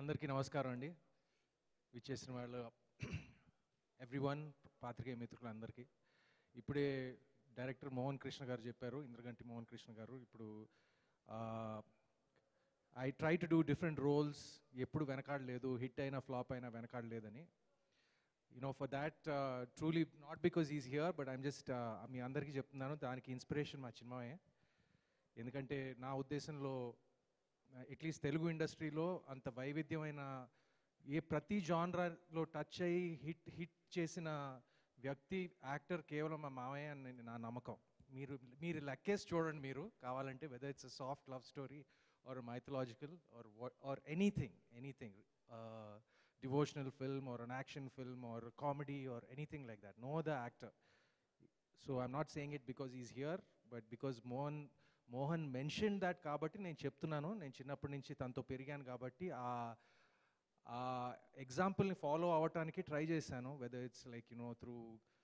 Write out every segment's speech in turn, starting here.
అందరికీ నమస్కారం అండి విచ్చేసిన వాళ్ళు ఎవ్రీ వన్ పాత్రికేయ మిత్రులందరికీ ఇప్పుడే డైరెక్టర్ మోహన్ కృష్ణ గారు చెప్పారు ఇంద్రగంటి మోహన్ కృష్ణ గారు ఇప్పుడు I try to do different roles ఎప్పుడు వెనకాడలేదు హిట్ అయినా ఫ్లాప్ అయినా వెనకాడలేదని you know for that truly not because is here but I'm just మీ అందరికీ చెప్తున్నాను దానికి ఇన్స్పిరేషన్ మా చిన్నమే ఎందుకంటే నా ఉద్దేశంలో అట్లీస్ట్ తెలుగు ఇండస్ట్రీలో అంత వైవిధ్యమైన ఏ ప్రతి జాన్రాలో టచ్ అయ్యి హిట్ హిట్ చేసిన వ్యక్తి యాక్టర్ కేవలం మా మామయ్య అని నా నమ్మకం మీరు మీరు లెక్కేసి చూడండి మీరు కావాలంటే whether it's a soft love story or mythological or or anything anything devotional film or an action film or comedy or anything like that no the actor so I'm not saying it because is here but because Mohan Mohan mention that కాబట్టి నేను చెప్తున్నాను నేను చిన్నప్పటి నుంచి తనతో పెరిగాను కాబట్టి ఆ ఆ ఎగ్జాంపుల్ని ఫాలో అవ్వటానికి ట్రై చేశాను whether it's like you know through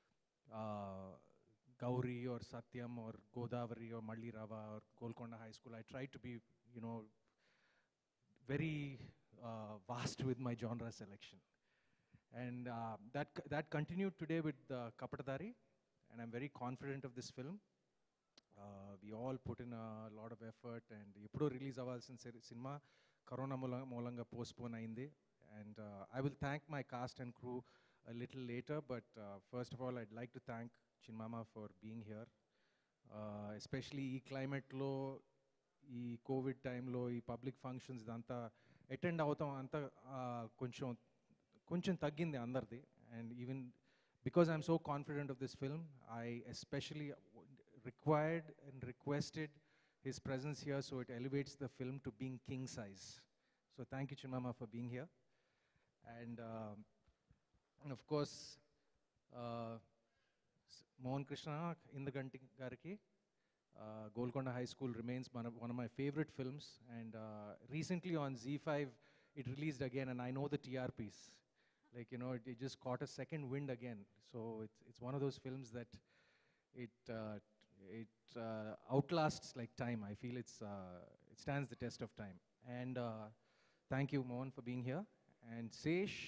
Gowri or Satyam or Godavari or Malli Raava or Golconda high school I try to be you know very vast with my genre selection and that that continue today with the Kapatadhaari and I'm very confident of this film we all put in lot of effort and ఎప్పుడో release అవ్వాల్సిన సినిమా corona మూల మూలంగా postpone అయింది and I will thank my cast and crew little later but first of all I'd like to thank చిన్మామా for being here especially ఈ క్లైమేట్లో ఈ కోవిడ్ టైంలో ఈ పబ్లిక్ ఫంక్షన్స్ ఇదంతా అటెండ్ అవుతాం అంతా కొంచెం కొంచెం తగ్గింది అందరిది and even because I'm so confident of this film I especially required and requested his presence here so it elevates the film to being king size. So thank you, Chinmama, for being here. And, uh, and of course, uh, Mohan Krishna in the Ganti Gariki, uh, Golconda High School remains one of, one of my favorite films. And uh, recently on Z5, it released again, and I know the TRPs. Like, you know, it, it just caught a second wind again. So it's, it's one of those films that it uh, it uh, outlasts like time. I feel it's uh, it stands the test of time. And uh, thank you, Mohan, for being here. And Sesh,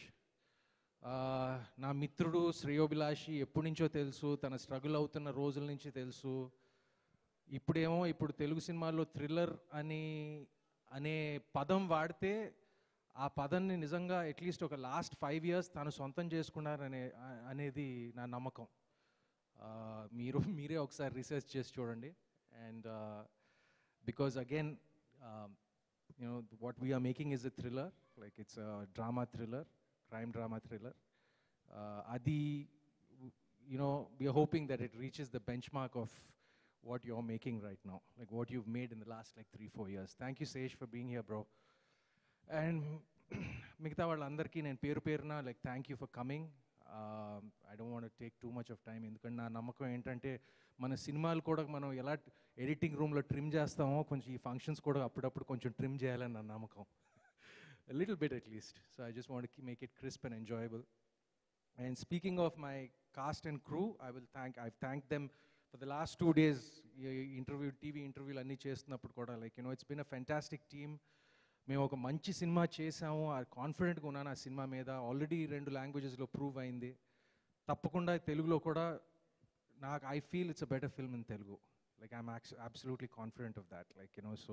నా మిత్రుడు శ్రేయోభిలాషి ఎప్పటి నుంచో తెలుసు తన struggle అవుతున్న రోజుల నుంచి తెలుసు ఇప్పుడేమో ఇప్పుడు తెలుగు సినిమాల్లో థ్రిల్లర్ అని అనే పదం వాడితే ఆ పదాన్ని నిజంగా అట్లీస్ట్ ఒక లాస్ట్ ఫైవ్ ఇయర్స్ తను సొంతం చేసుకున్నారనే అనేది నా నమ్మకం మీరు మీరే ఒకసారి రీసెర్చ్ చేసి చూడండి and because again you know what we're making is a thriller like it's drama thriller crime drama thriller అది you know we're hoping that it reaches the benchmark of what you are making right now like what you made in the last like three four years thank you Sesh for being here bro and మిగతా వాళ్ళందరికీ నేను పేరు పేరున like thank you for coming I don't want take too much of time ఎందుకంటే నా నమ్మకం ఏంటంటే మన సినిమాలు కూడా మనం ఎలా ఎడిటింగ్ రూమ్లో ట్రిమ్ చేస్తామో కొంచెం ఈ ఫంక్షన్స్ కూడా అప్పుడప్పుడు కొంచెం ట్రిమ్ చేయాలని నా నమ్మకం little bit at least so I just want make it crisp and enjoyable and speaking of my cast and crew I will thank I thank them for the last two days interview TV ఇంటర్వ్యూలు అన్నీ చేస్తున్నప్పుడు కూడా like you know it's been a fantastic team మేము ఒక మంచి cinema చేసాము ఆ కాన్ఫిడెంట్గా ఉన్నాను ఆ సినిమా మీద ఆల్రెడీ రెండు లాంగ్వేజెస్లో ప్రూవ్ అయింది తప్పకుండా తెలుగులో కూడా నాకు I feel it's a better film in Telugu like I'm absolutely confident of that like you know so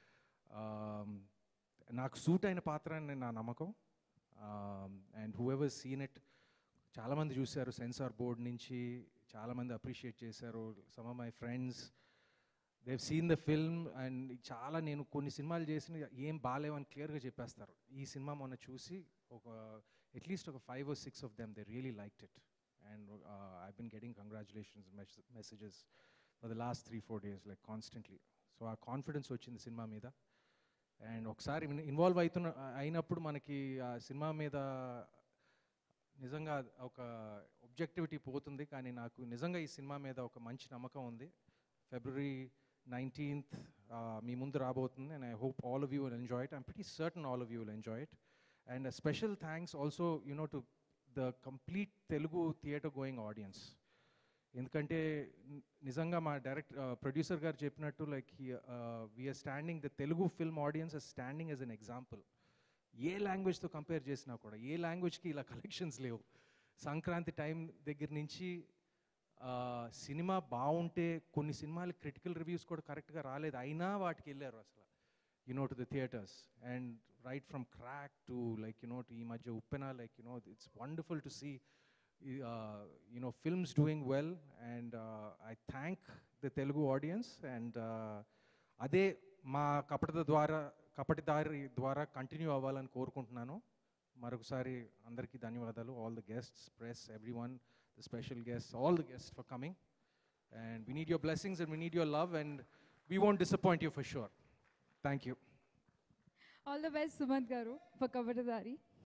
నాకు సూట్ అయిన పాత్ర అని నా నమ్మకం and whoever seen it చాలామంది చూశారు సెన్సార్ బోర్డ్ నుంచి చాలామంది అప్రిషియేట్ చేశారు some of my friends they've seen the film and చాలా నేను కొన్ని సినిమాలు చేసిన ఏం బాగాలేవని క్లియర్గా చెప్పేస్తారు ఈ సినిమా మొన్న చూసి ఒక అట్లీస్ట్ ఒక five or six of them they really liked it and I been getting congratulations messages for the last three four days like constantly so ఆ కాన్ఫిడెన్స్ వచ్చింది సినిమా మీద అండ్ ఒకసారి ఇన్వాల్వ్ అవుతున్న అయినప్పుడు మనకి ఆ సినిమా మీద నిజంగా ఒక ఒబ్జెక్టివిటీ పోతుంది కానీ నాకు నిజంగా ఈ సినిమా మీద ఒక మంచి నమ్మకం ఉంది ఫిబ్రవరి నైన్టీన్త్ మీ ముందు రాబోతుంది and I hope all of you will enjoy it I'm pretty certain all of you will enjoy it and special thanks also you know to the complete Telugu theatre going audience ఎందుకంటే నిజంగా మా డైరెక్ట్ ప్రొడ్యూసర్ గారు చెప్పినట్టు like we're standing the Telugu film audience are standing as an example ఏ లాంగ్వేజ్తో compare చేసినా కూడా ఏ లాంగ్వేజ్కి ఇలా collections లేవు సంక్రాంతి టైం దగ్గర నుంచి ఆ, సినిమా బాగుంటే కొన్ని సినిమాలు క్రిటికల్ రివ్యూస్ కూడా కరెక్ట్గా రాలేదు అయినా వాటికి వెళ్ళారు అసలు you know, to the theaters. And right from Crack to like, you know, to ఈ మధ్య ఉప్పెన, like, you know, it's wonderful to see, uh, you know, films doing well. And uh, I thank the Telugu audience. And uh, అదే మా కపటద ద్వారా కపటిదారి ద్వారా continue అవ్వాలని కోరుకుంటున్నాను మరొకసారి అందరికీ ధన్యవాదాలు all the guests press everyone the special guest all the guest for coming and we need your blessings and we need your love and we won't disappoint you for sure thank you all the best Sumanth garu for కబడ్డదారి